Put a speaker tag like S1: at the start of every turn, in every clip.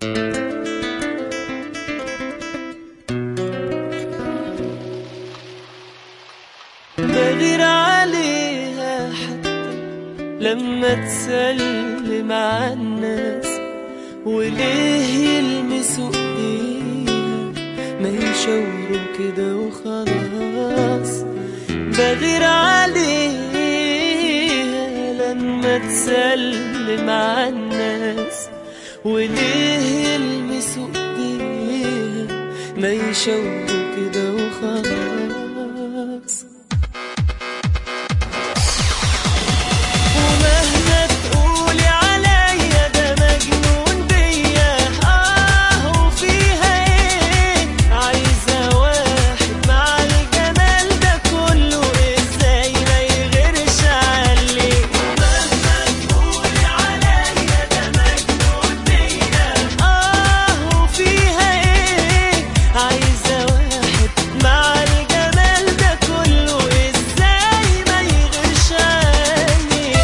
S1: بغير عليها حتى لما تسلم على الناس وليه يلمسوا ايديها ما يشاوروا كده وخلاص بغير عليها لما تسلم على الناس وليه يلمسوا ايديها ما يشاوروا كده وخلاص ومهما تقولي عليا ده مجنون بيا اه وفيها ايه عايزة واحد مع الجمال ده كله ازاي ما يغيرش عليه ومهما تقولي عليا ده مجنون بيا اه وفيها ايه عايزة واحد مع الجمال ده كله ازاي ما يغيرش عليه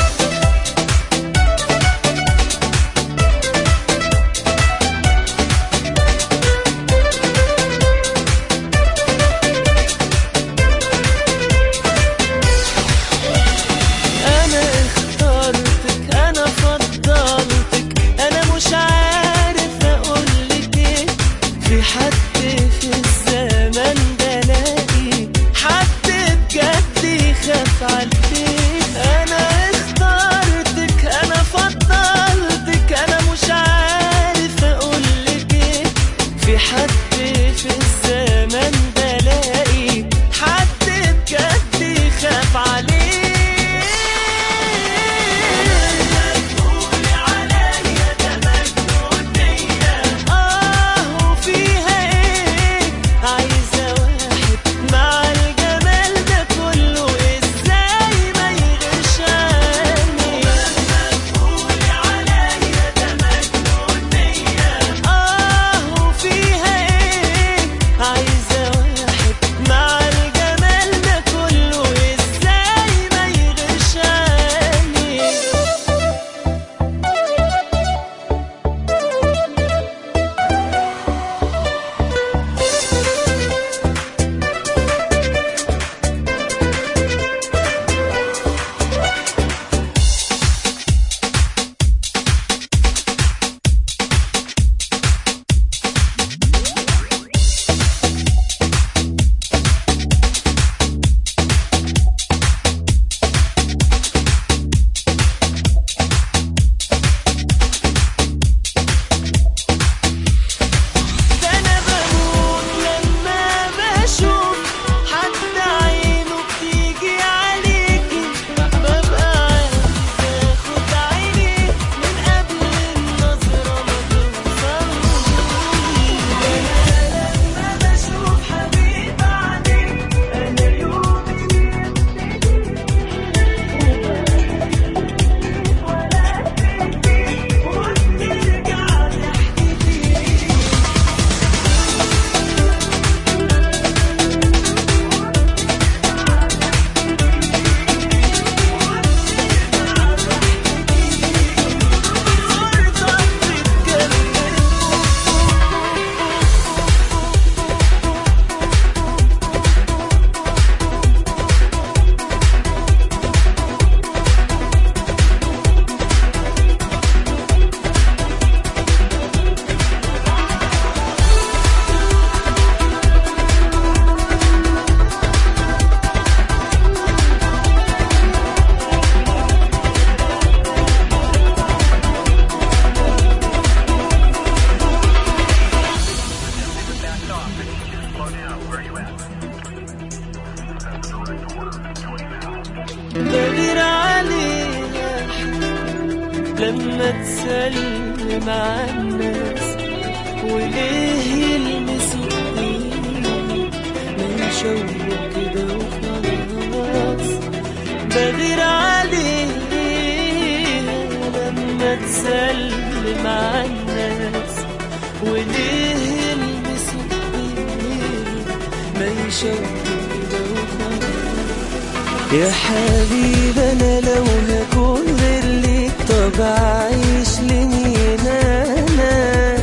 S1: انا اخترتك انا فضلتك انا مش عارف اقولك ايه في حد في الزمن ده لاقي حد بجد يخاف عليك انا اخترتك انا فضلتك انا مش عارف اقولك ايه في حد في الزمن ده لاقي حد بجد يخاف عليك آه وفيها إيه عايزة واحد مع الجمال ده كله إزاي ما يغيرش عني آه وفيها إيه عايزة واحد مع الجمال ده كله إزاي ما يغيرش عني ده انا بموت لما بشوف حد عينه بتيجي عليكي ببقى عايزة اخد عيني من قبل النظرة ما توصلي ده انا لما بشوف حبيب عليك انا يومي وترجع ضحكتي بغير عليها لما تسلم على الناس وليه يلمسوا ايديها ما يشاوروا كده وخلاص بغير عليها لما تسلم على الناس وليه يلمسوا ايديها ما يشاوروا كده وخلاص يا حبيب انا لو هكون غير ليك طب اعيش لمين انا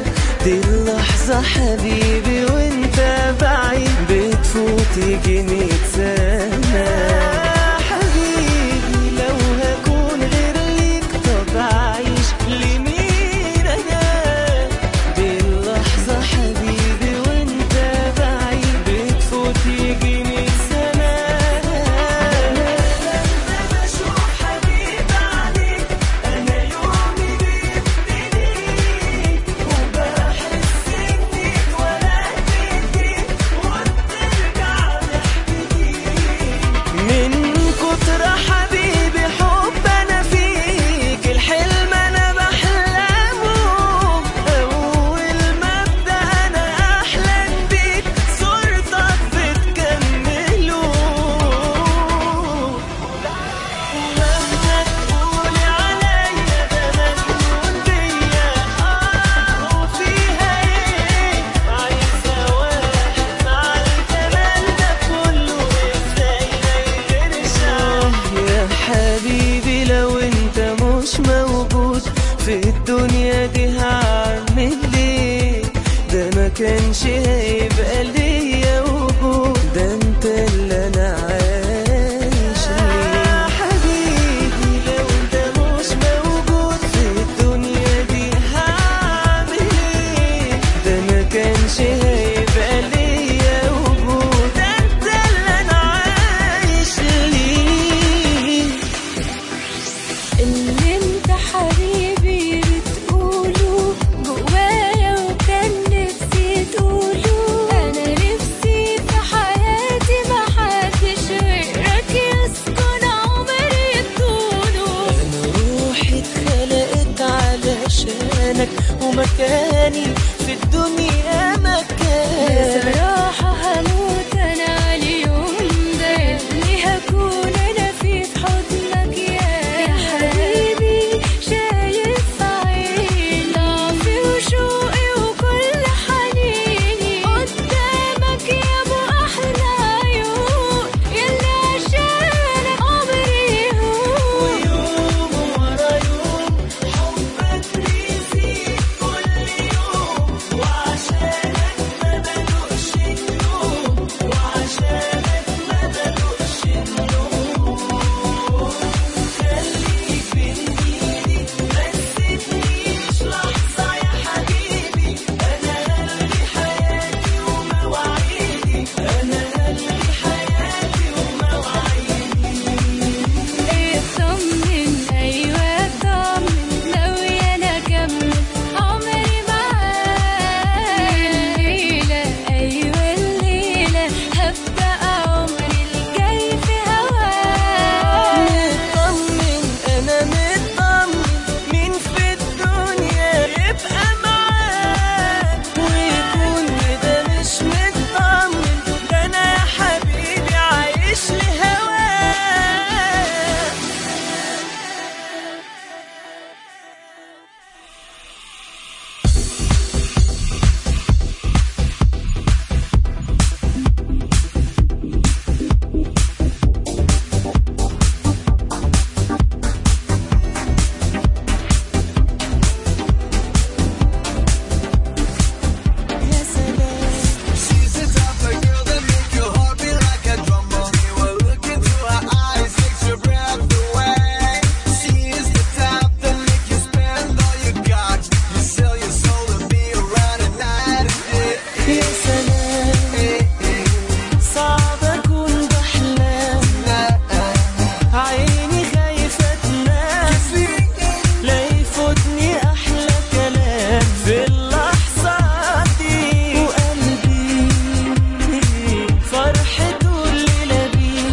S1: كانش هيبقى ليا وجود ده انت اللي انا عايش ليه حبيبي لو انت مش موجود في الدنيا دي هعمل ايه ده ما كانش هيبقى ليا وجود ده انت اللي انا عايش ليه
S2: اللي انت حبيبي بتقوله جوايا وكان نفسي تقوله انا نفسي في حياتي ما حدش غيرك يسكن عمري طوله
S1: انا روحي اتخلقت علشانك ومكاني في الدنيا مكانك
S2: بصراحة هموت انا على اليوم ده اللي هكون انا فيه في حضنك يا يا حبيبي شايف في عيني ضعفي وشوقي وكل حنيني قدامك يا ابو احلى عيون يلا عشانك عمري يهون
S1: ويوم ورا يوم حبك بيزيد كل يوم وعشانك ما بدوقش النوم وعشانك ما بدوقش النوم خليك بين ايدي ما تسيبنيش لحظة يا حبيبي انا قلبي حياتي ومواعيدي انا قلبي حياتي ومواعيدي
S2: اطمن ايوه اطمن ناوية انا اكمل عمري معاك الليلة ايوه الليلة هبدأ عمري الجاي في هواك
S1: مطمن انا مطمن مين في الدنيا يبقى معاك ويكون ده مش مطمن ده انا يا حبيبي عايش لهواك يا سلام
S3: She's the type of girl that make your heart beat like a drum. When you look into her eyes, takes your breath away. She is the type that make you spend all you got. You sell your soul to be around at night and day.
S1: يا سلام
S3: Hey, hey,
S1: صعب اكون بحلام
S3: nah,
S1: عيني خايفة تنام لا يفوتني احلى كلام في اللحظة دي وقلبي فرحته الليلة بيه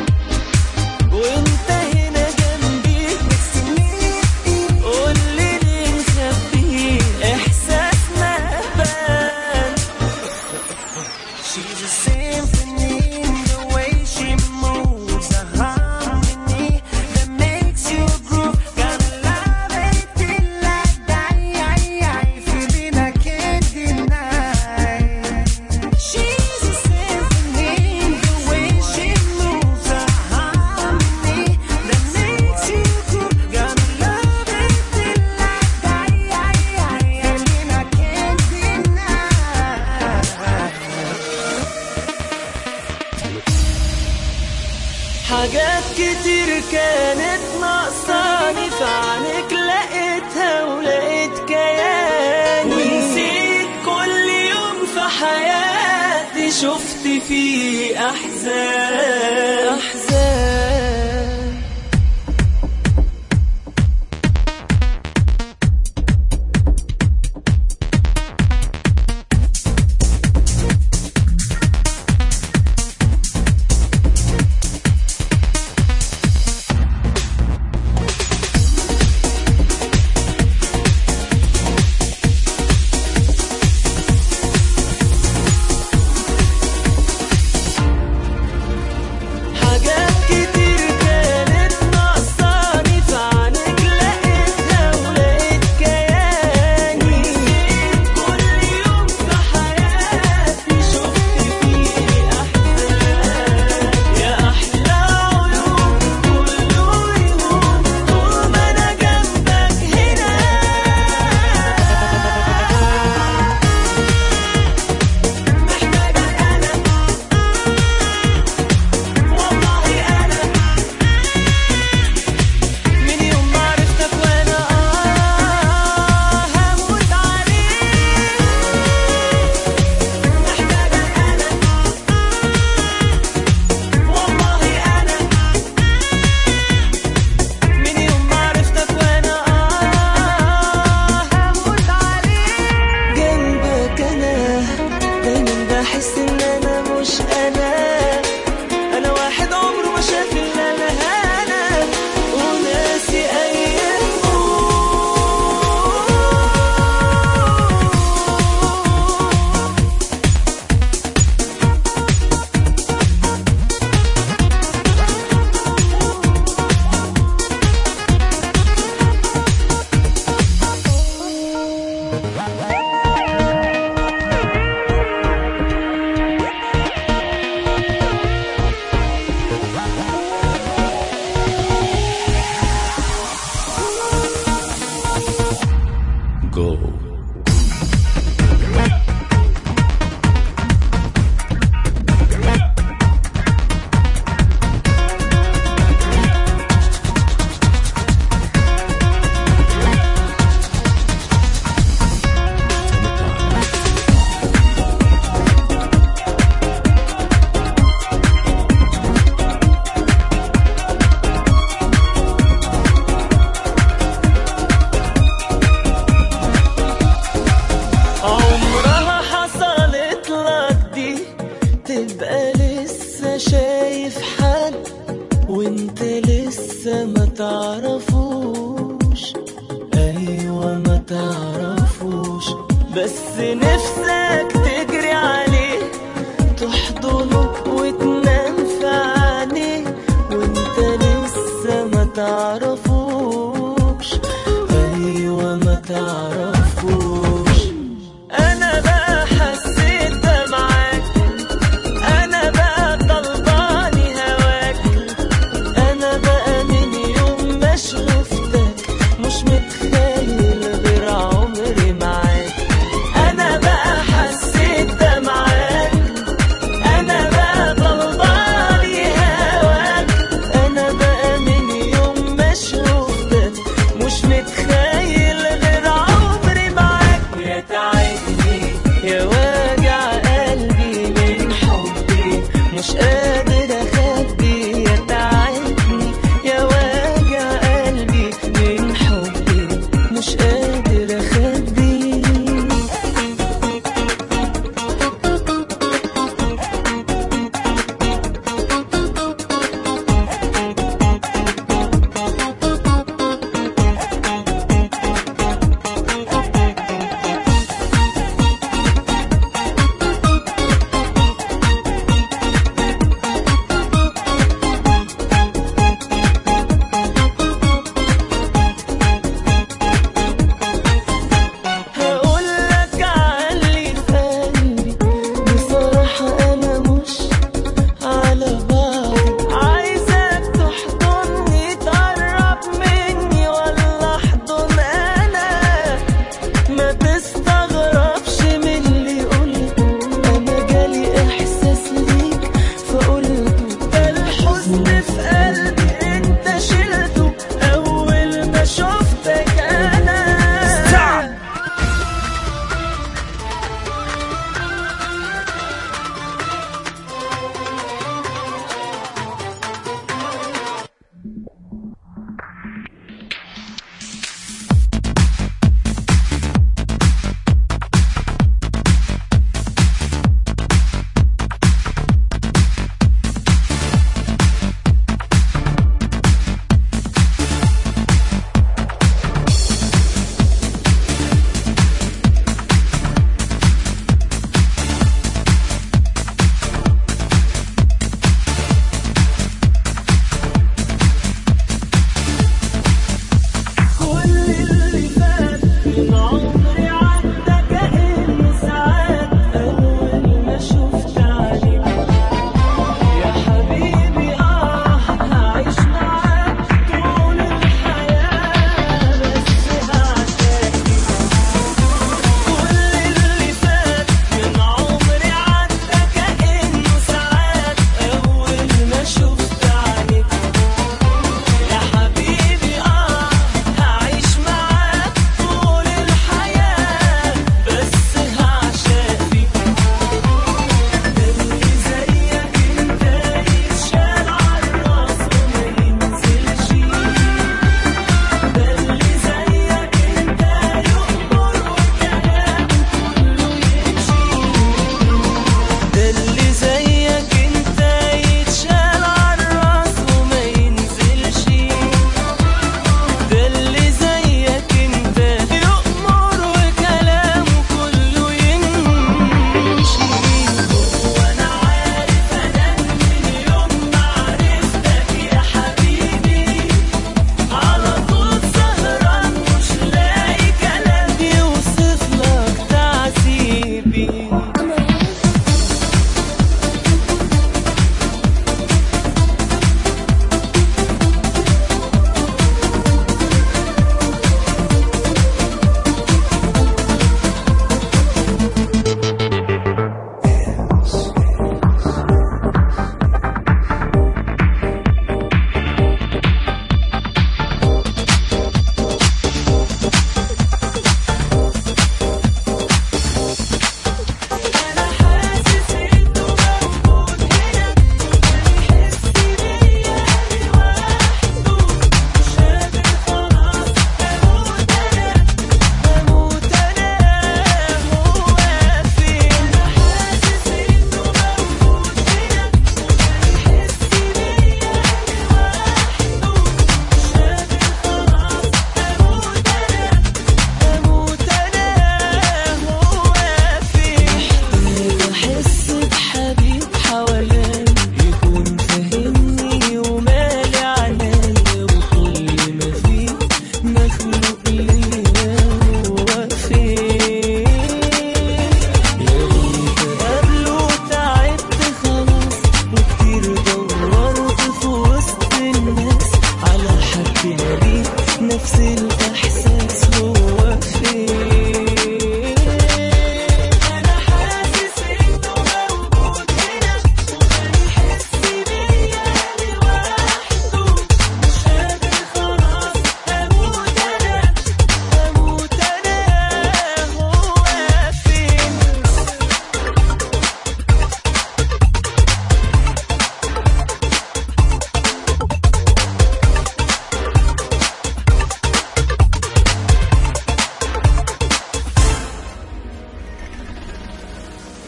S1: وانت هنا جنبي قولي ليه مخبيه احساسنا بان
S3: She's a symphony in the way she moves, a harmony that makes you groove. Gotta love it till I die, feeling I can't deny. She's a symphony in the way she moves, a harmony that makes you groove. Gotta love it till I die, feeling I can't deny.
S1: حاجات كتير كانت ناقصاني في عنك لقيتها ولقيت كياني ونسيت كل يوم في حياتي شفت فيه أحزان أحزان حاجات حاسس ان انا مش انا انا واحد عمره ما شاف الا الهنا وناسي ايامه
S4: Go.
S1: عمرها حصلت لك دي تبقى لسه شايف حد وانت لسه ما تعرفوش ايوه ما تعرفوش بس نفسك تجري عليه تحضنه وتنام في عينيه وانت لسه ما تعرفوش ايوه ما تعرفوش انا بقى حسيت ده معاك انا بقى طلباني هواك انا بقى من يوم ما شفتك مش متخيل غير عمري معاك انا بقى حسيت ده معاك انا بقى طلباني هواك انا بقى من يوم ما شفتك مش متخيل غير عمري معاك يا تعبني يا واجع قلبي من حبي مش قادر اخبي يا تعبني يا واجع قلبي من حبي مش قادر اخبي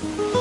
S3: you